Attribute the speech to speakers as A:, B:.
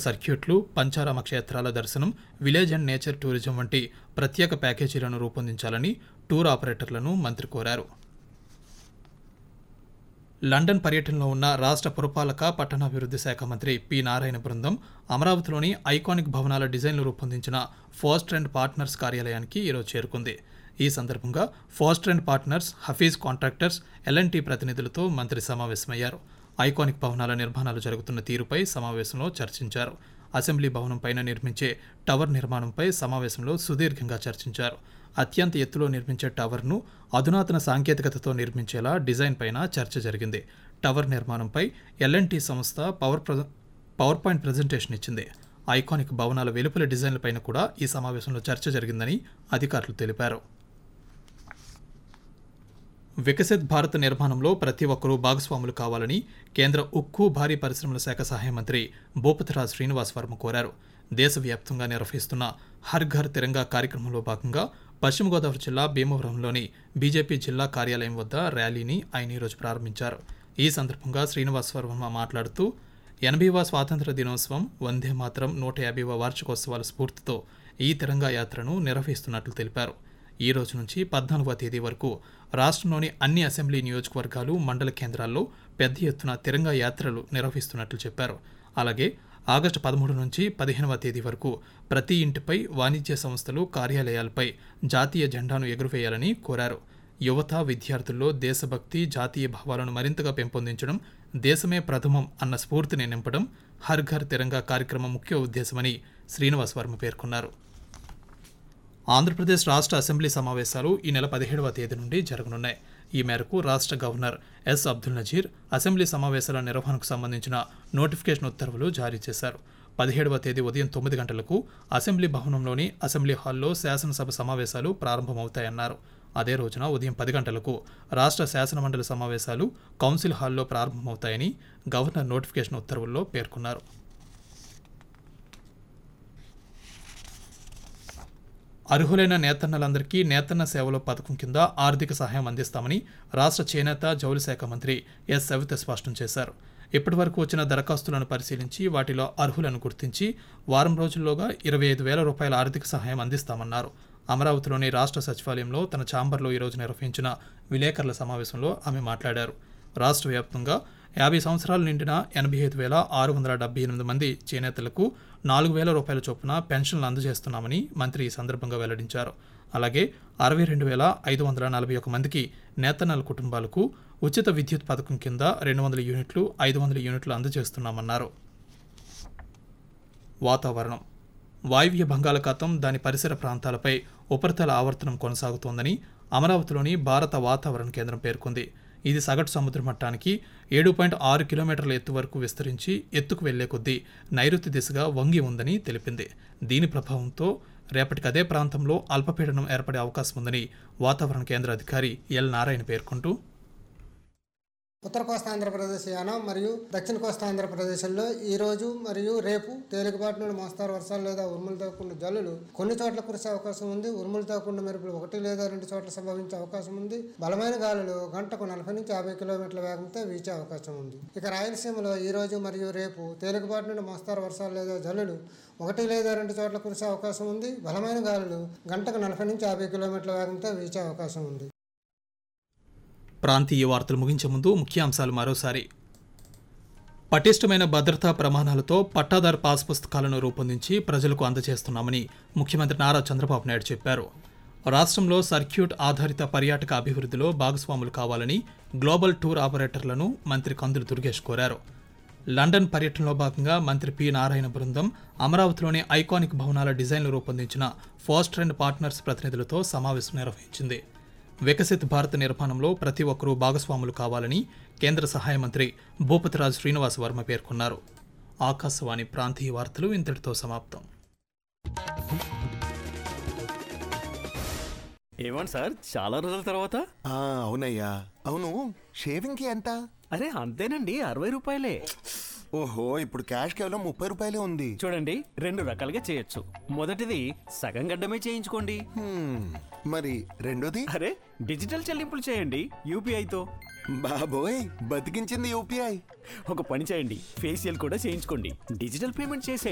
A: సర్క్యూట్లు పంచారామ క్షేత్రాల దర్శనం విలేజ్ అండ్ నేచర్ టూరిజం వంటి ప్రత్యేక ప్యాకేజీలను రూపొందించాలని టూర్ ఆపరేటర్లను మంత్రి కోరారు లండన్ పర్యటనలో ఉన్న రాష్ట్ర పురపాలక పట్టణాభివృద్ధి శాఖ మంత్రి పి నారాయణ బృందం అమరావతిలోని ఐకానిక్ భవనాల డిజైన్లు రూపొందించిన ఫోస్టర్ అండ్ పార్ట్నర్స్ కార్యాలయానికి ఈరోజు చేరుకుంది ఈ సందర్భంగా Foster and partners Hafeez contractors LNT ప్రతినిధులతో మంత్రి సమావేశమయ్యారు ఐకానిక్ భవనాల నిర్మాణాలు జరుగుతున్న తీరుపై సమావేశంలో చర్చించారు అసెంబ్లీ భవనం పైన నిర్మించే టవర్ నిర్మాణంపై సమావేశంలో సుదీర్ఘంగా చర్చించారు అత్యంత ఎత్తులో నిర్మించే టవర్ను అధునాతన సాంకేతికతతో నిర్మించేలా డిజైన్ పైన చర్చ జరిగింది టవర్ నిర్మాణంపై ఎల్ఎన్టీ సంస్థ పవర్ ప్ర పవర్ పాయింట్ ప్రజెంటేషన్ ఇచ్చింది ఐకానిక్ భవనాల వెలుపల డిజైన్లపైన కూడా ఈ సమావేశంలో చర్చ జరిగిందని అధికారులు తెలిపారు వికసిత్ భారత్ నిర్మాణంలో ప్రతి ఒక్కరూ భాగస్వాములు కావాలని కేంద్ర ఉక్కు భారీ పరిశ్రమల శాఖ సహాయ మంత్రి భూపతిరాజ్ శ్రీనివాస్ వర్మ కోరారు దేశవ్యాప్తంగా నిర్వహిస్తున్న హర్ ఘర్ తిరంగా కార్యక్రమంలో భాగంగా పశ్చిమ గోదావరి జిల్లా భీమవరంలోని బీజేపీ జిల్లా కార్యాలయం వద్ద ర్యాలీని ఆయన ఈరోజు ప్రారంభించారు ఈ సందర్భంగా శ్రీనివాస్ వర్మ మాట్లాడుతూ ఎనభైవ స్వాతంత్ర దినోత్సవం వందే మాత్రం నూట యాభైవ వార్షికోత్సవాల స్ఫూర్తితో ఈ తిరంగా యాత్రను నిర్వహిస్తున్నట్లు తెలిపారు ఈ రోజు నుంచి పద్నాలుగవ తేదీ వరకు రాష్ట్రంలోని అన్ని అసెంబ్లీ నియోజకవర్గాలు మండల కేంద్రాల్లో పెద్ద ఎత్తున తిరంగా యాత్రలు నిర్వహిస్తున్నట్లు చెప్పారు అలాగే ఆగస్టు పదమూడు నుంచి పదిహేనవ తేదీ వరకు ప్రతి ఇంటిపై వాణిజ్య సంస్థలు కార్యాలయాలపై జాతీయ జెండాను ఎగురవేయాలని కోరారు యువత విద్యార్థుల్లో దేశభక్తి జాతీయ భావాలను మరింతగా పెంపొందించడం దేశమే ప్రథమం అన్న స్ఫూర్తిని నింపడం హర్ ఘర్ తిరంగా కార్యక్రమం ముఖ్య ఉద్దేశమని శ్రీనివాస్ వర్మ పేర్కొన్నారు ఆంధ్రప్రదేశ్ రాష్ట్ర అసెంబ్లీ సమావేశాలు ఈ నెల పదిహేడవ తేదీ నుండి జరగనున్నాయి ఈ మేరకు రాష్ట్ర governor S Abdul Nazeer assembly సమావేశాల నిర్వహణకు సంబంధించిన నోటిఫికేషన్ ఉత్తర్వులు జారీ చేశారు పదిహేడవ తేదీ ఉదయం తొమ్మిది గంటలకు అసెంబ్లీ భవనంలోని అసెంబ్లీ హాల్లో శాసనసభ సమావేశాలు ప్రారంభమవుతాయన్నారు అదే రోజున ఉదయం పది గంటలకు రాష్ట్ర శాసనమండలి సమావేశాలు కౌన్సిల్ హాల్లో ప్రారంభమవుతాయని గవర్నర్ నోటిఫికేషన్ ఉత్తర్వుల్లో పేర్కొన్నారు అర్హులైన నేతన్నలందరికీ నేతన్న సేవలో పథకం కింద ఆర్థిక సహాయం అందిస్తామని రాష్ట్ర చేనేత జౌలి శాఖ మంత్రి ఎస్ సవిత స్పష్టం చేశారు ఇప్పటి వరకు వచ్చిన దరఖాస్తులను పరిశీలించి వాటిలో అర్హులను గుర్తించి వారం రోజుల్లోగా ఇరవై ఐదు వేల రూపాయల ఆర్థిక సహాయం అందిస్తామన్నారు అమరావతిలోని రాష్ట్ర సచివాలయంలో తన ఛాంబర్లో ఈరోజు నిర్వహించిన విలేకరుల సమావేశంలో ఆమె మాట్లాడారు రాష్ట్ర వ్యాప్తంగా యాభై సంవత్సరాలు నిండిన ఎనభై ఐదు వేల ఆరు వందల డెబ్బై ఎనిమిది మంది చేనేతలకు నాలుగు వేల రూపాయల చొప్పున పెన్షన్లు అందజేస్తున్నామని మంత్రి ఈ సందర్భంగా వెల్లడించారు అలాగే అరవై రెండు వేల ఐదు వందల నలభై ఒక మందికి నేతన్నల కుటుంబాలకు ఉచిత విద్యుత్ పథకం కింద రెండు వందల యూనిట్లు ఐదు వందల యూనిట్లు అందజేస్తున్నామన్నారు వాతావరణం వాయువ్య బంగాళాఖాతం దాని పరిసర ప్రాంతాలపై ఉపరితల ఆవర్తనం కొనసాగుతోందని అమరావతిలోని భారత వాతావరణ కేంద్రం పేర్కొంది ఇది సగటు సముద్ర మట్టానికి ఏడు పాయింట్ ఆరు కిలోమీటర్ల ఎత్తు వరకు విస్తరించి ఎత్తుకు వెళ్లే కొద్దీ నైరుతి దిశగా వంగి ఉందని తెలిపింది దీని ప్రభావంతో రేపటికి అదే ప్రాంతంలో అల్పపీడనం ఏర్పడే అవకాశం ఉందని వాతావరణ కేంద్ర అధికారి ఎల్ నారాయణ పేర్కొంటూ
B: ఉత్తర కోస్తా ఆంధ్రప్రదేశ్ యానం మరియు దక్షిణ కోస్తా ఆంధ్రప్రదేశ్లో ఈ రోజు మరియు రేపు తేలికపాటి నుండి మోస్తారు వర్షాలు లేదా ఉరుములతో కూడిన జల్లులు కొన్ని చోట్ల కురిసే అవకాశం ఉంది ఉరుములతో కూడిన మెరుపులు ఒకటి లేదా రెండు చోట్ల సంభవించే అవకాశం ఉంది బలమైన గాలులు గంటకు నలభై నుంచి యాభై కిలోమీటర్ల వేగంతో వీచే అవకాశం ఉంది ఇక రాయలసీమలో ఈ రోజు మరియు రేపు తేలికపాటి నుండి మోస్తారు వర్షాలు లేదా జల్లులు ఒకటి లేదా రెండు చోట్ల కురిసే అవకాశం ఉంది బలమైన గాలులు గంటకు నలభై నుంచి యాభై కిలోమీటర్ల వేగంతో వీచే అవకాశం ఉంది
A: ప్రాంతీయ వార్తలు ముగించే ముందు ముఖ్యాంశాలు మరోసారి పటిష్టమైన భద్రతా ప్రమాణాలతో పట్టాదారు పాస్ పుస్తకాలను రూపొందించి ప్రజలకు అందజేస్తున్నామని ముఖ్యమంత్రి నారా చంద్రబాబు నాయుడు చెప్పారు రాష్ట్రంలో సర్క్యూట్ ఆధారిత పర్యాటక అభివృద్ధిలో భాగస్వాములు కావాలని గ్లోబల్ టూర్ ఆపరేటర్లను మంత్రి కందులు దుర్గేష్ కోరారు లండన్ పర్యటనలో భాగంగా మంత్రి పి నారాయణ బృందం అమరావతిలోని ఐకానిక్ భవనాల డిజైన్లు రూపొందించిన ఫోస్టర్ అండ్ పార్ట్నర్స్ ప్రతినిధులతో సమావేశం నిర్వహించింది వికసిత్ భారత్ నిర్మాణంలో ప్రతి ఒక్కరూ భాగస్వాములు కావాలని కేంద్ర సహాయ మంత్రి భూపతిరాజ్ శ్రీనివాస్ వర్మ పేర్కొన్నారు ఆకాశవాణి ప్రాంతీయ వార్తలు ఇంతటితో సమాప్తం
C: ఏమండి సార్ చాలా రోజుల తర్వాత
D: ఆ, అవునయ్యా అవును షేవింగ్ కి ఎంత
C: అరే అంతేనండి అరవై రూపాయలే
D: ఓహో ఇప్పుడు క్యాష్ కేవలం ముప్పై రూపాయలే ఉంది
C: చూడండి రెండు రకాలుగా చేయొచ్చు మొదటిది సగం గడ్డమే చేయించుకోండి
D: హ్మ్, మరి రెండోది
C: అరే డిజిటల్ చెల్లింపులు చేయండి యూపీఐతో
D: బాబోయ్ బతికించింది యూపీఐ
C: ఒక పని చేయండి ఫేషియల్ కూడా చేయించుకోండి డిజిటల్ పేమెంట్ చేసేయండి